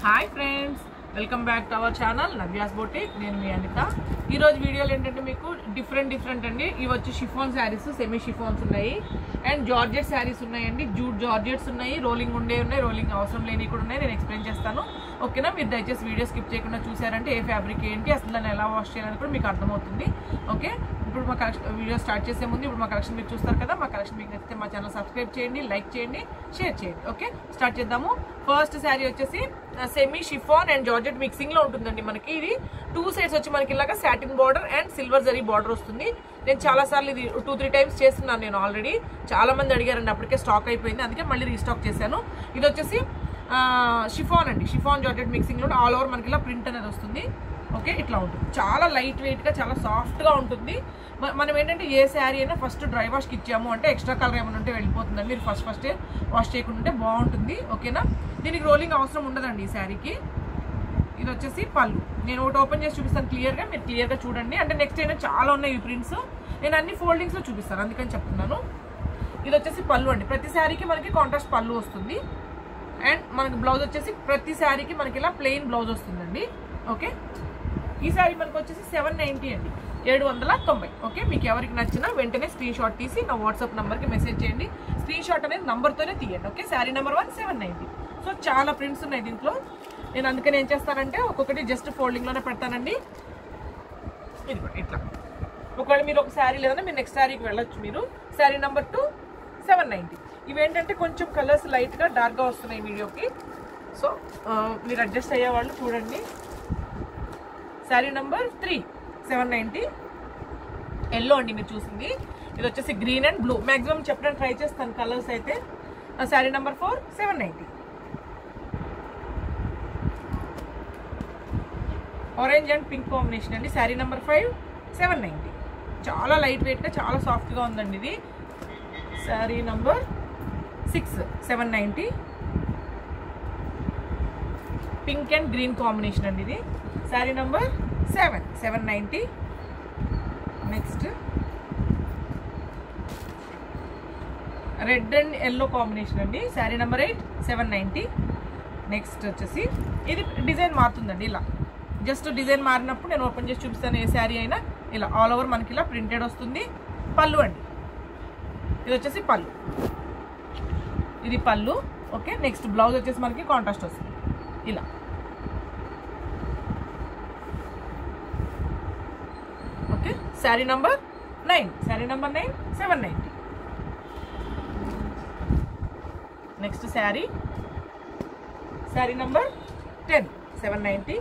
hi friends welcome back to our channel Navya's boutique నేను మీ అనిత ఈ రోజు వీడియోలు ఏంటంటే మీకు డిఫరెంట్ డిఫరెంట్ అండి ఇవి వచ్చి షిఫాన్ శారీస్ సెమీ షిఫాన్స్ ఉన్నాయి అండ్ జార్జెట్ శారీస్ ఉన్నాయండి జూట్ జార్జెట్స్ ఉన్నాయి రోలింగ్ ఉండే ఉన్నాయి రోలింగ్ అవసరం లేని కూడా ఉన్నాయి నేను ఎక్స్ప్లెయిన్ చేస్తాను ఓకేనా మీరు దయచేసి వీడియో స్కిప్ చేయకుండా చూసారంటే ఏ ఫ్యాబ్రిక్ ఏంటి అసలు దాన్ని ఎలా వాష్ చేయాలని కూడా మీకు అర్థమవుతుంది ఓకే ఇప్పుడు మా కలెక్షన్ వీడియో స్టార్ట్ చేసే ముందు ఇప్పుడు మా కలెక్షన్ మీరు చూస్తారు కదా మా కలెక్షన్ మీకు నచ్చితే మా ఛానల్ సబ్స్క్రైబ్ చేయండి లైక్ చేయండి షేర్ చేయండి ఓకే స్టార్ట్ చేద్దాము ఫస్ట్ శారీ వచ్చేసి semi chiffon and georgette mixing లో ఉంటుందండి మనకి ఇది టూ సైడ్స్ వచ్చి మనకి ఇలాగా satin border and silver zari border వస్తుంది నేను చాలా సార్లు ఇది టూ త్రీ టైమ్స్ చేస్తున్నాను నేను ఆల్రెడీ చాలా మంది అడిగారండి అప్పటికే స్టాక్ అయిపోయింది అందుకే మళ్ళీ రీస్టాక్ చేశాను ఇది వచ్చేసి షిఫాన్ అండి షిఫాన్ జార్జెట్ మిక్సింగ్ లో ఆల్ ఓవర్ మనకి ఇలా ప్రింట్ అనేది వస్తుంది ఓకే ఇట్లా ఉంటుంది చాలా లైట్ వెయిట్ గా చాలా సాఫ్ట్ గా ఉంటుంది మ- మనం ఏంటంటే ఏ శారీ అయినా ఫస్ట్ డ్రై వాష్కి ఇచ్చాము అంటే ఎక్స్ట్రా కలర్ ఏమైనా ఉంటే వెళ్ళిపోతుందండి మీరు ఫస్ట్ ఫస్టే వాష్ చేయకుండా ఉంటే బాగుంటుంది ఓకేనా దీనికి రోలింగ్ అవసరం ఉండదండి ఈ శారీకి ఇది వచ్చేసి పళ్ళు నేను ఒకటి ఓపెన్ చేసి చూపిస్తాను క్లియర్గా మీరు క్లియర్గా చూడండి అంటే నెక్స్ట్ అయినా చాలా ఉన్నాయి ఈ ప్రింట్స్ నేను అన్ని ఫోల్డింగ్స్లో చూపిస్తాను అందుకని చెప్తున్నాను ఇది వచ్చేసి పళ్ళు అండి ప్రతి శారీకి మనకి కాంట్రాస్ట్ పళ్ళు వస్తుంది అండ్ మనకి బ్లౌజ్ వచ్చేసి ప్రతి శారీకి మనకి ఇలా ప్లెయిన్ బ్లౌజ్ వస్తుందండి ఓకే ఈ శారీ మనకు వచ్చేసి సెవెన్ నైంటీ అండి ఏడు వందల తొంభై ఓకే మీకు ఎవరికి నచ్చినా వెంటనే స్క్రీన్ షాట్ తీసి నా వాట్సాప్ నెంబర్కి మెసేజ్ చేయండి స్క్రీన్ షాట్ అనేది నంబర్తోనే తీయండి okay sari number one seven ninety so చాలా ప్రింట్స్ ఉన్నాయి దీంట్లో నేను అందుకని ఏం చేస్తానంటే ఒక్కొక్కటి జస్ట్ ఫోల్డింగ్లోనే పెడతానండి ఇది కూడా ఇట్లా ఒకవేళ మీరు ఒక శారీ లేదన్నా మీరు నెక్స్ట్ శారీకి వెళ్ళొచ్చు మీరు sari number two seven ninety ఇవేంటంటే కొంచెం కలర్స్ లైట్గా డార్క్గా వస్తున్నాయి వీడియోకి సో ఆ, మీరు అడ్జస్ట్ అయ్యే వాళ్ళు చూడండి sari number three seven ninety yellow అండి మీరు చూసింది ఇది వచ్చేసి గ్రీన్ అండ్ బ్లూ మ్యాక్సిమం చెప్పడానికి ట్రై చేస్తాను కలర్స్ అయితే sari number four seven ninety orange and pink combination అండి sari number five seven ninety చాలా లైట్ వెయిట్గా చాలా సాఫ్ట్గా ఉందండి ఇది sari number six seven ninety pink and green combination అండి ఇది sari number seven seven ninety next red and yellow combination అండి sari number eight seven ninety next వచ్చేసి ఇది డిజైన్ మారుతుందండి ఇలా జస్ట్ డిజైన్ మారినప్పుడు నేను ఓపెన్ చేసి చూపిస్తాను ఏ శారీ అయినా ఇలా ఆల్ ఓవర్ మనకి ఇలా ప్రింటెడ్ వస్తుంది పళ్ళు అండి ఇది వచ్చేసి పళ్ళు ఇది పళ్ళు ఓకే నెక్స్ట్ బ్లౌజ్ వచ్చేసి మనకి కాంట్రాస్ట్ వస్తుంది ఇలా okay sari number nine sari number nine seven ninety next sari sari number ten seven ninety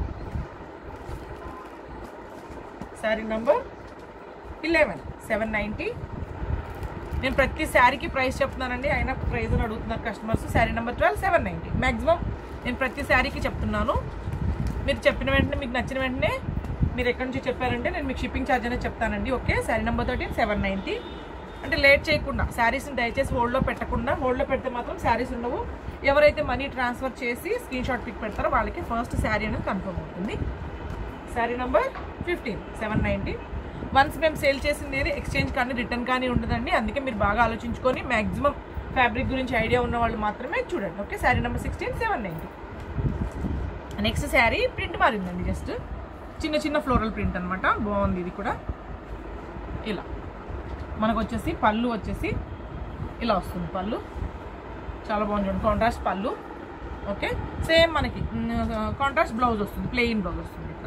sari number eleven seven ninety నేను ప్రతి శారీకి ప్రైస్ చెప్తున్నానండి అయినా ప్రైస్ అని అడుగుతున్నారు customers sari number twelve seven ninety maximum నేను ప్రతి శారీకి చెప్తున్నాను మీరు చెప్పిన వెంటనే మీకు నచ్చిన వెంటనే మీరు ఎక్కడి నుంచి చెప్పారంటే నేను మీకు షిప్పింగ్ ఛార్జ్ అనేది చెప్తానండి okay sari number thirteen seven ninety అంటే లేట్ చేయకుండా శారీస్ని దయచేసి హోల్డ్లో పెట్టకుండా హోల్డ్లో పెడితే మాత్రం శారీస్ ఉండవు ఎవరైతే మనీ ట్రాన్స్ఫర్ చేసి స్క్రీన్ షాట్ పిక్ పెడతారో వాళ్ళకి ఫస్ట్ శారీ అనేది కన్ఫర్మ్ అవుతుంది sari number fifteen seven ninety once మేము సేల్ చేసింది ఏది ఎక్స్చేంజ్ కానీ రిటర్న్ కానీ ఉండదండి అందుకే మీరు బాగా ఆలోచించుకొని మ్యాక్సిమం ఫ్యాబ్రిక్ గురించి ఐడియా ఉన్న వాళ్ళు మాత్రమే చూడండి okay sari number sixteen seven ninety next sari print మారిందండి జస్ట్ చిన్న చిన్న ఫ్లోరల్ ప్రింట్ అనమాట బాగుంది ఇది కూడా ఇలా మనకు వచ్చేసి పళ్ళు వచ్చేసి ఇలా వస్తుంది పళ్ళు చాలా బాగుంది చూడండి కాంట్రాస్ట్ పళ్ళు ఓకే సేమ్ మనకి కాంట్రాస్ట్ బ్లౌజ్ వస్తుంది ప్లెయిన్ బ్లౌజ్ వస్తుంది ఇట్లా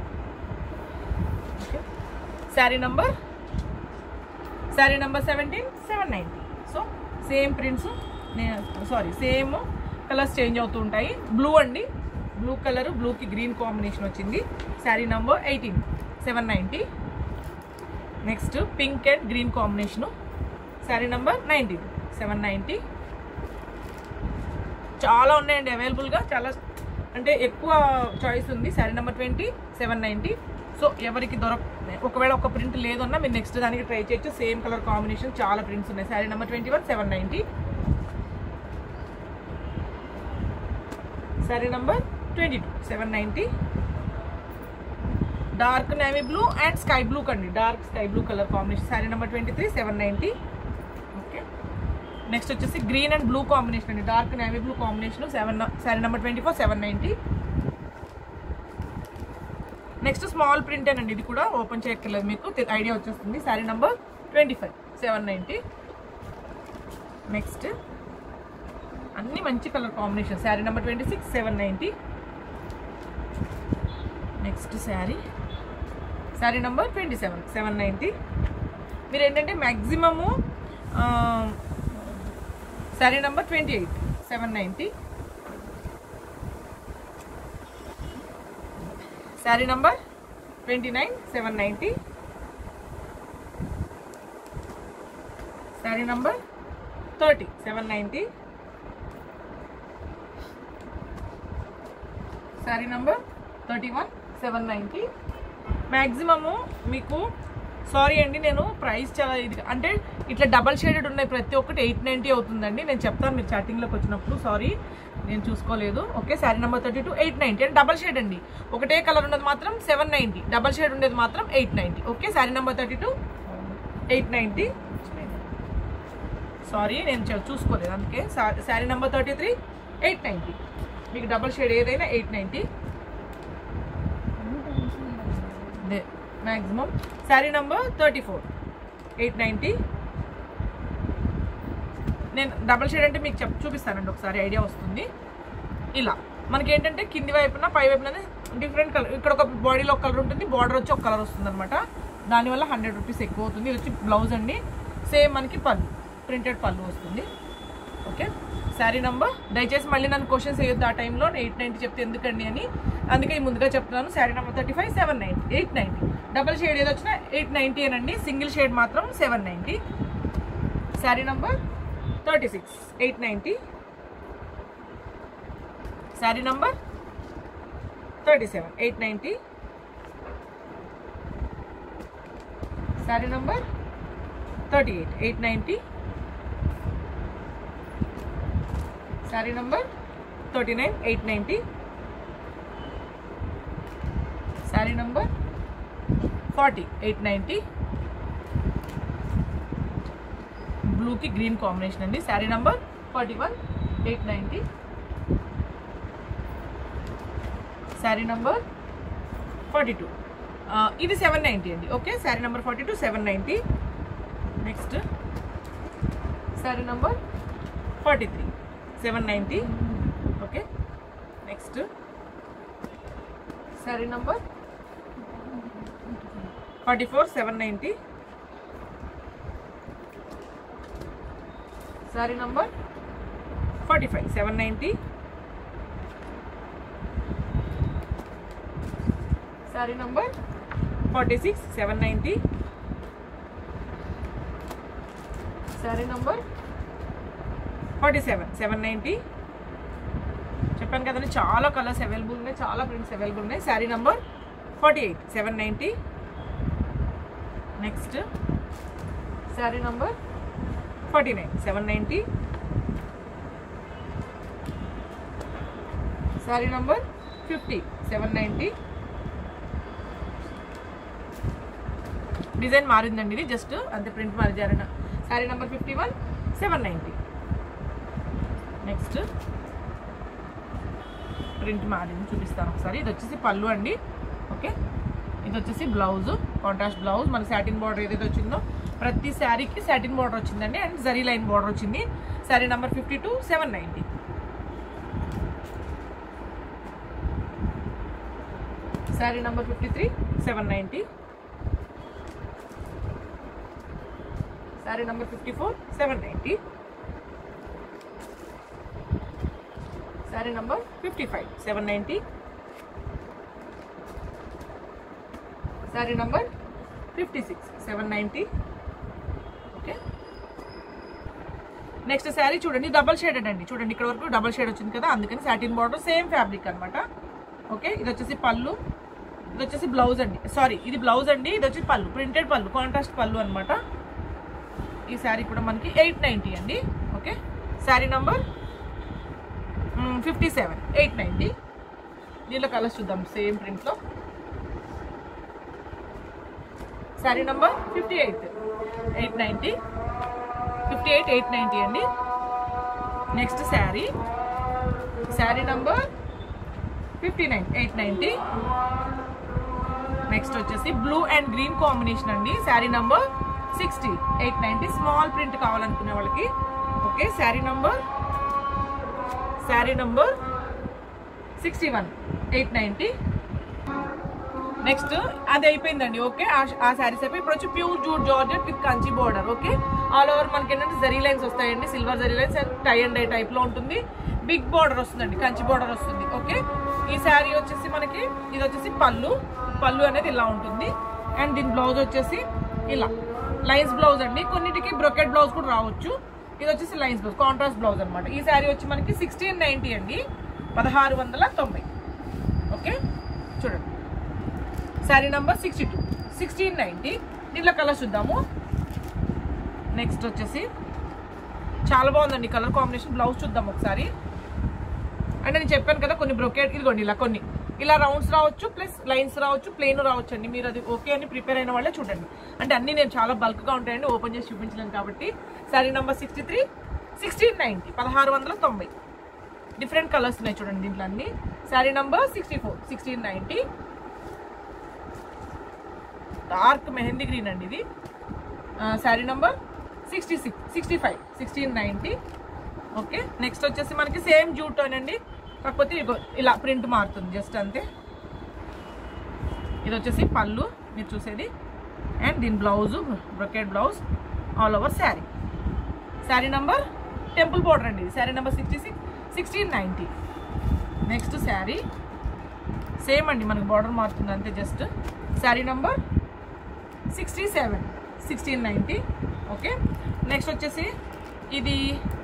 okay sari number sari number seventeen seven ninety so same prints sorry same colours change అవుతూ ఉంటాయి బ్లూ అండి బ్లూ కలర్ బ్లూకి గ్రీన్ కాంబినేషన్ వచ్చింది sari number eighteen seven ninety next pink and green combination sari number nineteen seven ninety చాలా ఉన్నాయండి అవైలబుల్గా చాలా అంటే ఎక్కువ చాయిస్ ఉంది sari number twenty seven ninety so ఎవరికి దొరక ఒకవేళ ఒక ప్రింట్ లేదన్నా మీరు నెక్స్ట్ దానికి ట్రై చేయొచ్చు సేమ్ కలర్ కాంబినేషన్ చాలా ప్రింట్స్ ఉన్నాయి sari number twenty one seven ninety sari number twenty two seven ninety dark navy blue and sky blue కండి dark sky blue colour combination sari number twenty three seven ninety okay next వచ్చేసి green and blue combination అండి dark navy blue combination seven sari number twenty four seven ninety next small print అండి ఇది కూడా open చేయక్కర్లేదు మీకు idea వచ్చేస్తుంది sari number twenty five seven ninety next అన్ని మంచి colour combination sari number twenty six seven ninety next sari sari number twenty seven seven ninety మీరు ఏంటంటే maximum sari number twenty eight seven ninety sari number twenty nine seven ninety sari number thirty seven ninety sari number thirty one seven ninety maximum మీకు sorry అండి నేను price చాలా ఇది అంటే ఇట్లా double shaded ఉన్నాయి ప్రతి ఒక్కటి ఎయిట్ నైంటీ అవుతుందండి నేను చెప్తాను మీరు చాటింగ్లోకి వచ్చినప్పుడు సారీ నేను చూసుకోలేదు okay sari number thirty two eight ninety అంటే డబల్ షేడ్ అండి ఒకటే కలర్ ఉన్నది మాత్రం సెవెన్ నైంటీ డబల్ షేడ్ ఉండేది మాత్రం eight ninety okay sari number thirty two eight ninety sorry నేను చూ- చూసుకోలేదు అందుకే sari number thirty three eight ninety మీకు డబల్ షేడ్ ఏదైనా ఎయిట్ నైంటీ అదే maximum sari number thirty four eight ninety నేను డబల్ షేడ్ అంటే మీకు చెప్ చూపిస్తానండి ఒకసారి ఐడియా వస్తుంది ఇలా మనకి ఏంటంటే కింది వైపున పై వైపున డిఫరెంట్ కలర్ ఇక్కడ ఒక బాడీలో ఒక కలర్ ఉంటుంది బార్డర్ వచ్చి ఒక కలర్ వస్తుంది అనమాట దానివల్ల హండ్రెడ్ రూపీస్ ఎక్కువ అవుతుంది ఇది వచ్చి బ్లౌజ్ అండి సేమ్ మనకి పళ్ళు ప్రింటెడ్ పళ్ళు వస్తుంది ఓకే శారీ నంబర్ దయచేసి మళ్ళీ నన్ను క్వశ్చన్స్ వేయొద్దు ఆ టైంలో ఎయిట్ నైంటీ చెప్తే ఎందుకండి అని అందుకే ఈ ముందుగా చెప్తున్నాను sari number thirty five seven ninety eight ninety double shade ఏది వచ్చినా ఎయిట్ నైంటీ అనండి సింగిల్ షేడ్ మాత్రం seven ninety sari number thirty six eight ninety sari number thirty seven eight ninety sari number thirty eight eight ninety sari number thirty nine eight ninety sari number forty eight ninety బ్లూకి green combination అండి sari number forty one eight ninety sari number forty two ఇది seven ninety అండి okay sari number forty two seven ninety next sari number forty three seven ninety okay next sari number forty four seven ninety sari number forty five seven ninety sari number forty six seven ninety sari number forty seven seven ninety చెప్పాను కదండి చాలా colours available ఉన్నాయి చాలా prints available ఉన్నాయి sari number forty eight seven ninety next sari number forty nine seven ninety sari number fifty seven ninety design మారిందండి ఇది just అంతే print మారిజారన sari number fifty one seven ninety next print మారింది చూపిస్తాను ఒకసారి ఇది వచ్చేసి పళ్ళు అండి ఓకే ఇది వచ్చేసి బ్లౌజ్ కాంట్రాస్ట్ బ్లౌజ్ మన సాటిన్ బార్డర్ ఏదైతే వచ్చిందో ప్రతి శారీకి సాటిన్ బార్డర్ వచ్చిందండి అండ్ జరీ లైన్ బార్డర్ వచ్చింది sari number fifty two seven ninety sari number fifty three seven ninety sari number fifty four seven ninety sari number fifty five seven ninety sari number fifty six seven ninety okay next sari చూడండి double shaded అండి చూడండి ఇక్కడ వరకు double shade వచ్చింది కదా అందుకని satin border same fabric అన్నమాట okay ఇది వచ్చేసి పళ్ళు ఇది వచ్చేసి బ్లౌజ్ అండి సారీ ఇది బ్లౌజ్ అండి ఇది వచ్చి పళ్ళు ప్రింటెడ్ పళ్ళు కాంట్రాస్ట్ పళ్ళు అన్నమాట ఈ శారీ కూడా మనకి ఎయిట్ నైంటీ అండి okay sari number fifty seven eight ninety దీనిలో కలర్స్ చూద్దాం సేమ్ ప్రింట్లో sari number fifty eight eight ninety fifty eight eight ninety అండి next sari sari number fifty nine eight ninety next వచ్చేసి బ్లూ అండ్ గ్రీన్ కాంబినేషన్ అండి sari number sixty eight ninety small print కావాలనుకునే వాళ్ళకి okay sari number sari number sixty one eight ninety next అది అయిపోయిందండి okay ఆ- ఆ శారీస్ అయిపోయి ఇప్పుడు వచ్చి pure jute georgette with Kanchi border okay all over మనకి ఏంటంటే జరీ లైన్స్ వస్తాయండి silver zari lines and tie and dye type లో ఉంటుంది బిగ్ బోర్డర్ వస్తుందండి కంచి బోర్డర్ వస్తుంది ఓకే ఈ శారీ వచ్చేసి మనకి ఇది వచ్చేసి పళ్ళు పళ్ళు అనేది ఇలా ఉంటుంది అండ్ దీని బ్లౌజ్ వచ్చేసి ఇలా లైన్స్ బ్లౌజ్ అండి కొన్నిటికి బ్రొకెట్ బ్లౌజ్ కూడా రావచ్చు ఇది వచ్చేసి లైన్స్ బ్లౌజ్ కాంట్రాస్ట్ బ్లౌజ్ అన్నమాట ఈ శారీ వచ్చి మనకి సిక్స్టీన్ నైన్టీ అండి పదహారు వందల తొంభై ఓకే చూడండి sari number sixty two sixteen ninety దీంట్లో కలర్ చూద్దాము నెక్స్ట్ వచ్చేసి చాలా బాగుందండి కలర్ కాంబినేషన్ బ్లౌజ్ చూద్దాం ఒకసారి అంటే నేను చెప్పాను కదా కొన్ని బ్రొకేట్ ఇదిగోండి ఇలా కొన్ని ఇలా రౌండ్స్ రావచ్చు ప్లస్ లైన్స్ రావచ్చు ప్లేన్ రావచ్చు అండి మీరు అది ఓకే అని ప్రిపేర్ అయిన వాళ్ళే చూడండి అంటే అన్ని నేను చాలా బల్క్గా ఉంటాయండి ఓపెన్ చేసి చూపించలేను కాబట్టి sari number sixty three sixteen ninety పదహారు వందల తొంభై డిఫరెంట్ కలర్స్ ఉన్నాయి చూడండి దీంట్లో అన్ని sari number sixty four sixteen ninety dark mehndi green అండి ఇది sari number sixty six sixty five sixteen ninety okay next వచ్చేసి మనకి సేమ్ జూట్ అండి కాకపోతే ఇగో ఇలా ప్రింట్ మారుతుంది జస్ట్ అంతే ఇది వచ్చేసి పళ్ళు మీరు చూసేది అండ్ దీని blouse brocade blouse all over sari sari number temple border అండి ఇది sari number sixty six sixteen ninety next sari same అండి మనకి బార్డర్ మారుతుంది అంతే just sari number sixty seven sixteen ninety okay next వచ్చేసి ఇది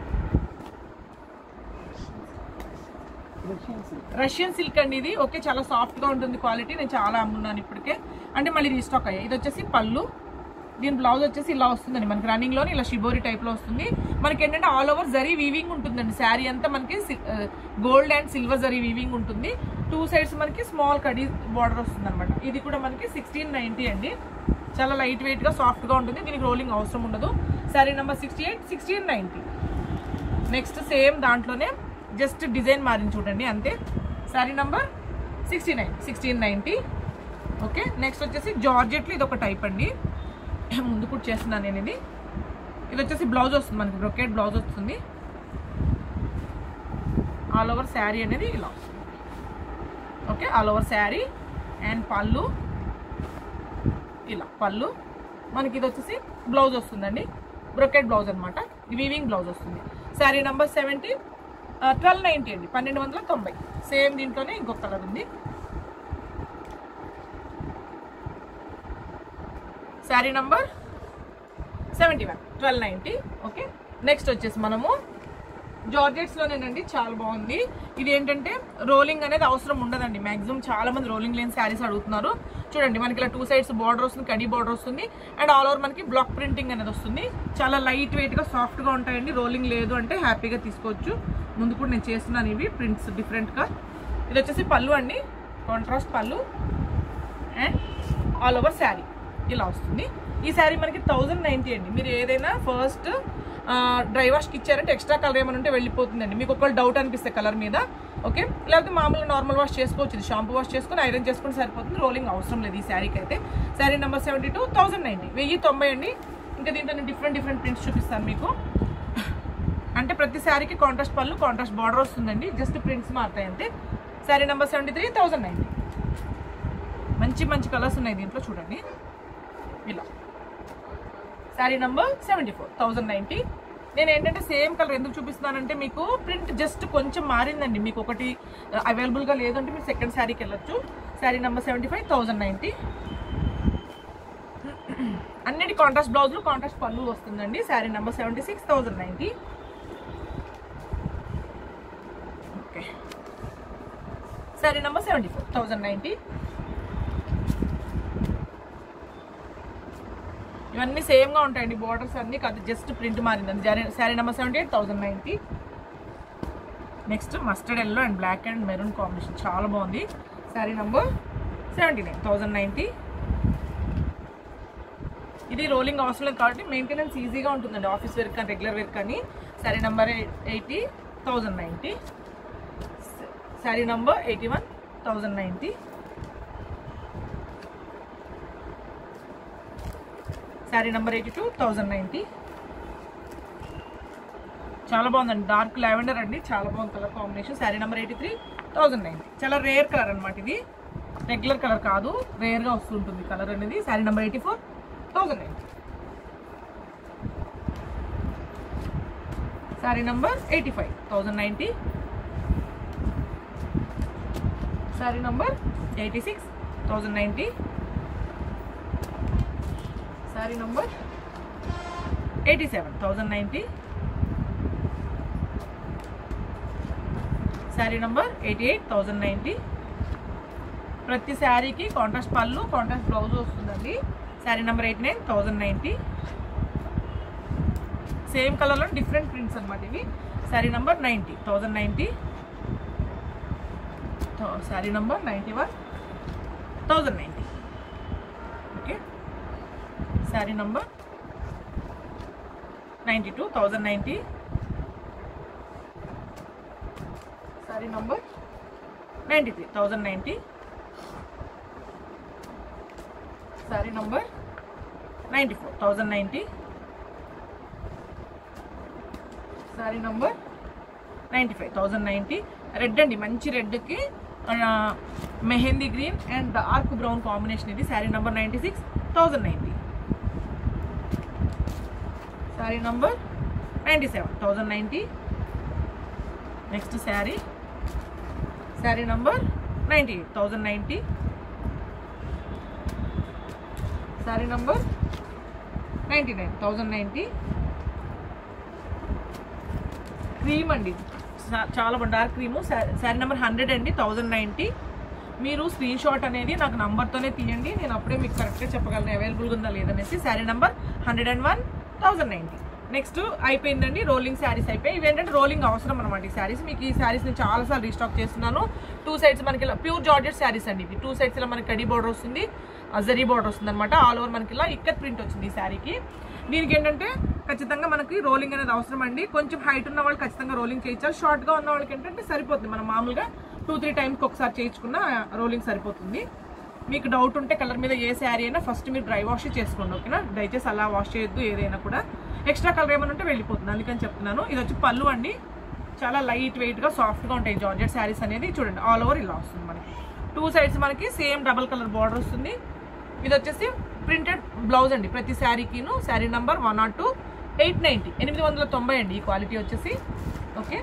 రష్యన్ సిల్క్ అండి ఇది ఓకే చాలా సాఫ్ట్గా ఉంటుంది క్వాలిటీ నేను చాలా అమ్మున్నాను ఇప్పటికే అంటే మళ్ళీ రీస్టాక్ అయ్యాయి ఇది వచ్చేసి పళ్ళు దీని బ్లౌజ్ వచ్చేసి ఇలా వస్తుందండి మనకి రన్నింగ్లోని ఇలా షిబోరి టైప్లో వస్తుంది మనకి ఏంటంటే ఆల్ ఓవర్ జరీ వీవింగ్ ఉంటుందండి శారీ అంతా మనకి gold and silver zari weaving ఉంటుంది టూ సైడ్స్ మనకి స్మాల్ కడీ బార్డర్ వస్తుంది అనమాట ఇది కూడా మనకి సిక్స్టీన్ నైంటీ అండి చాలా లైట్ వెయిట్గా సాఫ్ట్గా ఉంటుంది దీనికి రోలింగ్ అవసరం ఉండదు sari number sixty eight sixteen ninety next same దాంట్లోనే జస్ట్ డిజైన్ మారింది చూడండి అంతే sari number sixty nine sixteen ninety okay next వచ్చేసి జార్జెట్లో ఇది ఒక టైప్ అండి ముందు కూడా చేస్తున్నాను నేను ఇది ఇది వచ్చేసి బ్లౌజ్ వస్తుంది మనకి బ్రొకెట్ బ్లౌజ్ వస్తుంది ఆల్ ఓవర్ శారీ అనేది ఇలా వస్తుంది okay all over sari and పళ్ళు ఇలా పళ్ళు మనకి ఇది వచ్చేసి బ్లౌజ్ వస్తుందండి బ్రొకెట్ బ్లౌజ్ అనమాట వీవింగ్ బ్లౌజ్ వస్తుంది sari number seventy twelve ninety అండి పన్నెండు వందల తొంభై సేమ్ దీంట్లోనే ఇంకొక కలర్ ఉంది sari number seventy one twelve ninety okay next వచ్చేసి మనము జార్జెట్స్లోనేనండి చాలా బాగుంది ఇది ఏంటంటే రోలింగ్ అనేది అవసరం ఉండదండి మాక్సిమం చాలా మంది రోలింగ్ లేని శారీస్ అడుగుతున్నారు చూడండి మనకి ఇలా టూ సైడ్స్ బార్డర్ వస్తుంది కడీ బార్డర్ వస్తుంది అండ్ ఆల్ ఓవర్ మనకి బ్లాక్ ప్రింటింగ్ అనేది వస్తుంది చాలా లైట్ వెయిట్గా సాఫ్ట్గా ఉంటాయండి రోలింగ్ లేదు అంటే హ్యాపీగా తీసుకోవచ్చు ముందు కూడా నేను చేస్తున్నాను ఇవి ప్రింట్స్ డిఫరెంట్గా ఇది వచ్చేసి పళ్ళు అండి కాంట్రాస్ట్ పళ్ళు అండ్ ఆల్ ఓవర్ శారీ ఇలా వస్తుంది ఈ శారీ మనకి థౌజండ్ నైంటీ అండి మీరు ఏదైనా ఫస్ట్ డ్రై వాష్కి ఇచ్చారంటే ఎక్స్ట్రా కలర్ ఏమైనా ఉంటే వెళ్ళిపోతుందండి మీకు ఒకవేళ డౌట్ అనిపిస్తే కలర్ మీద ఓకే లేకపోతే మామూలుగా నార్మల్ వాష్ చేసుకోవచ్చు ఇది షాంపూ వాష్ చేసుకొని ఐరన్ చేసుకుని సరిపోతుంది రోలింగ్ అవసరం లేదు ఈ శారీకి అయితే sari number seventy two thousand ninety వెయ్యి తొంభై అండి ఇంకా దీంట్లో నేను డిఫరెంట్ డిఫరెంట్ ప్రింట్స్ చూపిస్తాను మీకు అంటే ప్రతి శారీకి కాంట్రాస్ట్ పళ్ళు కాంట్రాస్ట్ బార్డర్ వస్తుందండి జస్ట్ ప్రింట్స్ మారుతాయి అంతే sari number seventy three thousand ninety మంచి మంచి కలర్స్ ఉన్నాయి దీంట్లో చూడండి ఇలా sari number seventy four thousand ninety నేను ఏంటంటే సేమ్ కలర్ ఎందుకు చూపిస్తున్నానంటే మీకు ప్రింట్ జస్ట్ కొంచెం మారిందండి మీకు ఒకటి అవైలబుల్గా లేదంటే మీరు సెకండ్ శారీకి వెళ్ళొచ్చు sari number seventy five thousand ninety అన్నిటి కాంట్రాస్ట్ బ్లౌజ్లు కాంట్రాస్ట్ పళ్ళు వస్తుందండి sari number seventy six thousand ninety okay sari number seventy four thousand ninety ఇవన్నీ సేమ్గా ఉంటాయండి బార్డర్స్ అన్ని కాదు జస్ట్ ప్రింట్ మారిందండి sari sari number seventy eight thousand ninety next mustard yellow and black and maroon combination చాలా బాగుంది sari number seventy nine thousand ninety ఇది rolling అవసరం లేదు కాబట్టి మెయింటెనెన్స్ ఈజీగా ఉంటుందండి ఆఫీస్ వేర్ కానీ రెగ్యులర్ వేర్ కానీ sari number eighty thousand ninety sari number eighty one thousand ninety sari number eighty two thousand ninety చాలా బాగుందండి డార్క్ లావెండర్ అండి చాలా బాగుంది colour combination sari number eighty three thousand ninety చాలా రేర్ కలర్ అనమాట ఇది రెగ్యులర్ కలర్ కాదు రేర్గా వస్తుంటుంది కలర్ అనేది sari number eighty four thousand ninety sari number eighty five thousand ninety sari number eighty six thousand ninety sari number eighty seven thousand ninety sari number eighty eight thousand ninety ప్రతి శారీకి contrast పళ్ళు contrast blouse వస్తుందండి sari number eighty nine thousand ninety same కలర్లో different prints అనమాట ఇవి sari number ninety thousand ninety sari number ninety one thousand ninety okay sari number ninety two thousand ninety sari number ninety three thousand ninety sari number ninety four thousand ninety sari number ninety five thousand ninety red అండి మంచి రెడ్కి mehndi green and dark brown combination ఇది sari number ninety six thousand ninety sari number ninety seven thousand ninety next sari sari number ninety eight thousand ninety sari number ninety nine thousand ninety cream అండి చా- చాలా బాగుంది dark cream sari number hundred అండి thousand ninety మీరు screenshot అనేది నాకు నంబర్తోనే తీయండి నేను అప్పుడే మీకు కరెక్ట్గా చెప్పగలను అవైలబుల్గా ఉందా లేదనేసి sari number hundred and one thousand ninety next అయిపోయిందండి రోలింగ్ శారీస్ అయిపోయి ఇవి ఏంటంటే రోలింగ్ అవసరం అనమాట ఈ శారీస్ మీకు ఈ శారీస్ నేను చాలాసార్లు రీస్టాక్ చేస్తున్నాను టూ సైడ్స్ మనకి ఇలా ప్యూర్ జార్జెట్ శారీస్ అండి ఇవి టూ సైడ్స్ ఇలా మనకి కడి బార్డర్ వస్తుంది జరీ బార్డర్ వస్తుంది అనమాట ఆల్ ఓవర్ మనకి ఇలా ఇక్కత్ ప్రింట్ వచ్చింది ఈ శారీకి దీనికి ఏంటంటే ఖచ్చితంగా మనకి రోలింగ్ అనేది అవసరం అండి కొంచెం హైట్ ఉన్న వాళ్ళు ఖచ్చితంగా రోలింగ్ చేయించాలి షార్ట్ గా ఉన్న వాళ్ళకి ఏంటంటే సరిపోతుంది మనం మామూలుగా టూ త్రీ టైమ్స్కి ఒకసారి చేయించుకున్న రోలింగ్ సరిపోతుంది మీకు డౌట్ ఉంటే కలర్ మీద ఏ శారీ అయినా ఫస్ట్ మీరు డ్రై వాష్ చేసుకోండి ఓకేనా దయచేసి అలా వాష్ చేయొద్దు ఏదైనా కూడా ఎక్స్ట్రా కలర్ ఏమైనా ఉంటే వెళ్ళిపోతుంది అందుకని చెప్తున్నాను ఇది వచ్చి పళ్ళు అండి చాలా లైట్ వెయిట్గా సాఫ్ట్గా ఉంటాయి జార్జెట్ శారీస్ అనేది చూడండి ఆల్ ఓవర్ ఇలా వస్తుంది మనకి టూ సైడ్స్ మనకి సేమ్ డబల్ కలర్ బార్డర్ వస్తుంది ఇది వచ్చేసి ప్రింటెడ్ బ్లౌజ్ అండి ప్రతి శారీకిను sari number one nought two eight ninety ఎనిమిది వందల తొంభై అండి ఈ క్వాలిటీ వచ్చేసి ఓకే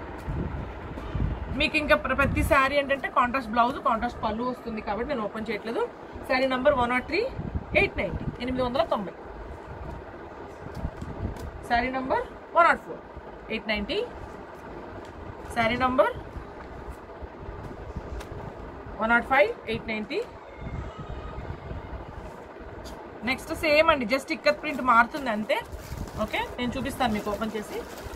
మీకు ఇంకా ప్ర- ప్రతి శారీ ఏంటంటే కాంట్రాస్ట్ బ్లౌజ్ కాంట్రాస్ట్ పళ్ళు వస్తుంది కాబట్టి నేను ఓపెన్ చేయట్లేదు sari number one nought three eight ninety ఎనిమిది వందల తొంభై sari number one nought four eight ninety sari number one nought five eight ninety next same అండి జస్ట్ ఇక్కత్ ప్రింట్ మారుతుంది అంతే ఓకే నేను చూపిస్తాను మీకు ఓపెన్ చేసి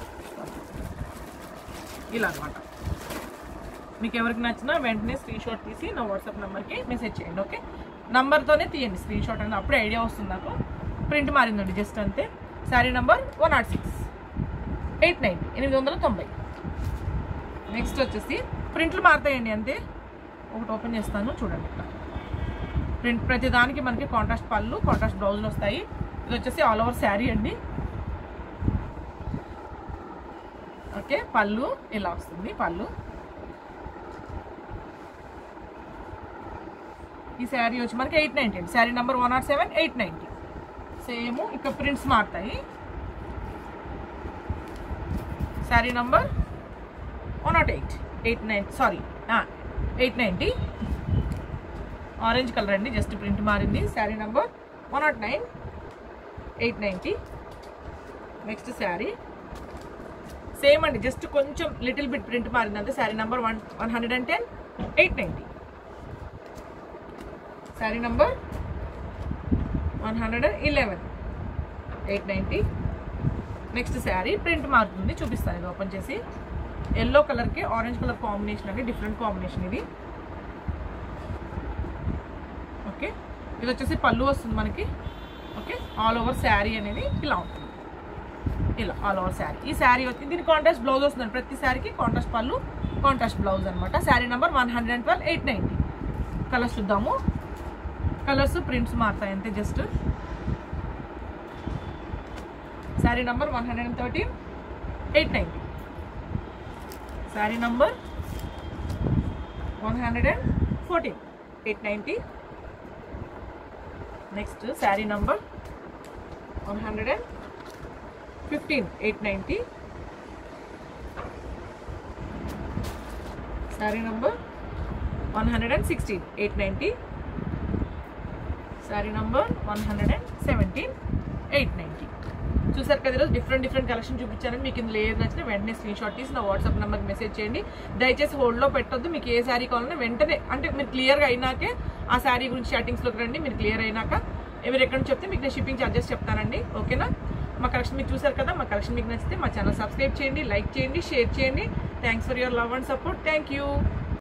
ఇలా అనమాట మీకు ఎవరికి నచ్చినా వెంటనే స్క్రీన్ షాట్ తీసి నా వాట్సాప్ నెంబర్కి మెసేజ్ చేయండి ఓకే నంబర్తోనే తీయండి స్క్రీన్ షాట్ అనేది అప్పుడే ఐడియా వస్తుంది నాకు ప్రింట్ మారిందండి జస్ట్ అంతే sari number one nought six eight nine ఎనిమిది వందల తొంభై నెక్స్ట్ వచ్చేసి ప్రింట్లు మారుతాయండి అంతే ఒకటి ఓపెన్ చేస్తాను చూడండి ఇట్లా ప్రింట్ ప్రతి దానికి మనకి కాంట్రాస్ట్ పళ్ళు కాంట్రాస్ట్ బ్లౌజులు వస్తాయి ఇది వచ్చేసి ఆల్ ఓవర్ శారీ అండి ఓకే పళ్ళు ఇలా వస్తుంది పళ్ళు ఈ శారీ వచ్చి మనకి ఎయిట్ నైంటీ అండి sari number one nought seven eight ninety same ఇక్కడ ప్రింట్స్ మారుతాయి sari number one nought eight eight nine sorry eight ninety orange colour అండి జస్ట్ ప్రింట్ మారింది sari number one nought nine eight ninety next sari same అండి just కొంచెం little bit print మారింది అంతే sari number one one hundred and ten eight ninety sari number one hundred and eleven eight ninety next sari print మారుతుంది చూపిస్తాను ఇది open చేసి yellow కలర్కి orange colour combination అండి డిఫరెంట్ కాంబినేషన్ ఇది ఓకే ఇది వచ్చేసి పళ్ళు వస్తుంది మనకి ఓకే ఆల్ ఓవర్ శారీ అనేది ఇలా ఉంటుంది ఇలా ఆల్ ఓవర్ శారీ ఈ శారీ వచ్చింది దీని కాంట్రాస్ట్ బ్లౌజ్ వస్తుంది ప్రతి శారీకి కాంట్రాస్ట్ పళ్ళు కాంట్రాస్ట్ బ్లౌజ్ అనమాట sari number one hundred and twelve eight ninety colours చూద్దాము కలర్స్ ప్రింట్స్ మారుతాయి అంతే just sari number one hundred and thirteen eight ninety sari number one hundred and fourteen eight ninety next sari number one hundred and fifteen eight ninety sari number one hundred and sixteen eight ninety sari number one hundred and seventeen eight ninety చూసారు కదా ఈరోజు different different collection చూపించాను మీకు ఇందులో ఏది నచ్చినా వెంటనే screen shot తీసి నా వాట్సాప్ నెంబర్కి మెసేజ్ చేయండి దయచేసి హోల్డ్లో పెట్టొద్దు మీకు ఏ శారీ కావాలన్నా వెంటనే అంటే మీరు క్లియర్గా అయినాకే ఆ శారీ గురించి చాటింగ్స్లోకి రండి మీరు క్లియర్ అయినాక ఎవరు ఎక్కడ నుంచి చెప్తే మీకు నేను షిప్పింగ్ ఛార్జెస్ చెప్తానండి ఓకేనా మా కలెక్షన్ మీరు చూసారు కదా మా కలెక్షన్ మీకు నచ్చితే మా ఛానల్ సబ్స్క్రైబ్ చేయండి లైక్ చేయండి షేర్ చేయండి thanks for your love and support thank you